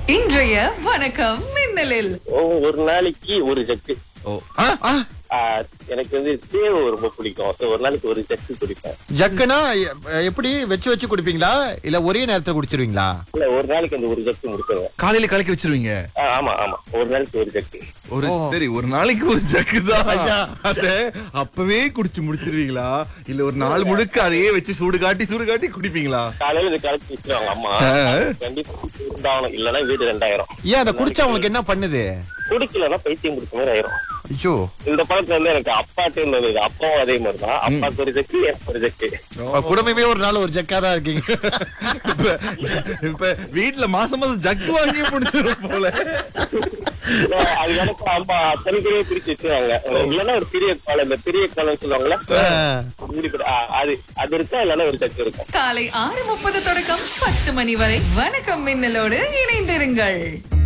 இன்றைய வணக்கம் மின்னலில் ஓ- ஒரு நாளைக்கு ஒரு ஜக்கு ஓ ஆ, ஆ. ஆ, எனக்கு வந்து தேவை ரொம்ப பிடிக்கும் So, ஒரு நாளைக்கு ஒரு ஜக்கு குடிப்பேன் ஜக்குனா எ- எப்படி வச்சு வச்சு குடிப்பீங்களா இல்ல ஒரே நேரத்துல குடிச்சிருவீங்களா இல்ல ஒரு நாளைக்கு அந்த ஒரு ஜக்கு முடிச்சிருவேன் காலையில கலக்கி வச்சிருவீங்க ஆ, ஆமா ஆமா ஒரு நாளைக்கு ஒரு ஜக்கு ஒரு சரி ஒரு நாளைக்கு ஒரு ஜக்கு தான் ஐயா. அத அப்பவே குடிச்சு முடிச்சிருவீங்களா இல்ல ஒரு நாள் முழுக்க அதையே வச்சு சூடு காட்டி சூடு காட்டி குடிப்பீங்களா காலையில இது கலக்கி வச்சிருவாங்க அம்மா ஆ. கண்டிப்பா இருந்தாகணும் இல்லன்னா வீடு ரெண்டாயிரம் ஏன் அதை குடிச்சா உங்களுக்கு என்ன பண்ணுது குடிக்கலன்னா பைத்தியம் குடிச்ச மாதிரி ஆயிரும் ஐயோ இந்த பழக்கம் வந்து எனக்கு அப்பாட்டு இருந்தது அப்பாவும் அதே மாதிரி தான் அப்பாக்கு ஒரு ஜக்கு எனக்கு ஒரு ஜக்கு குடும்பமே ஒரு நாள் ஒரு ஜக்கா தான் இருக்கீங்க இப்ப இப்ப வீட்டுல மாசம் மாசம் ஜக்கு வாங்கி முடிச்சிடும் போல அது எனக்கு அம்மா அத்தனை பேரே பிரிச்சு வச்சிருவாங்க இல்லன்னா ஒரு பெரிய காலம் இந்த பெரிய காலம் சொல்லுவாங்கல்ல ஆ. மூடி போட்டு, ஆ, அது அது இருக்கா இல்லன்னா ஒரு ஜக்கு இருக்கும் காலை ஆறு முப்பது தொடக்கம் பத்து மணி வரை வணக்கம் மின்னலோடு இணைந்திருங்கள்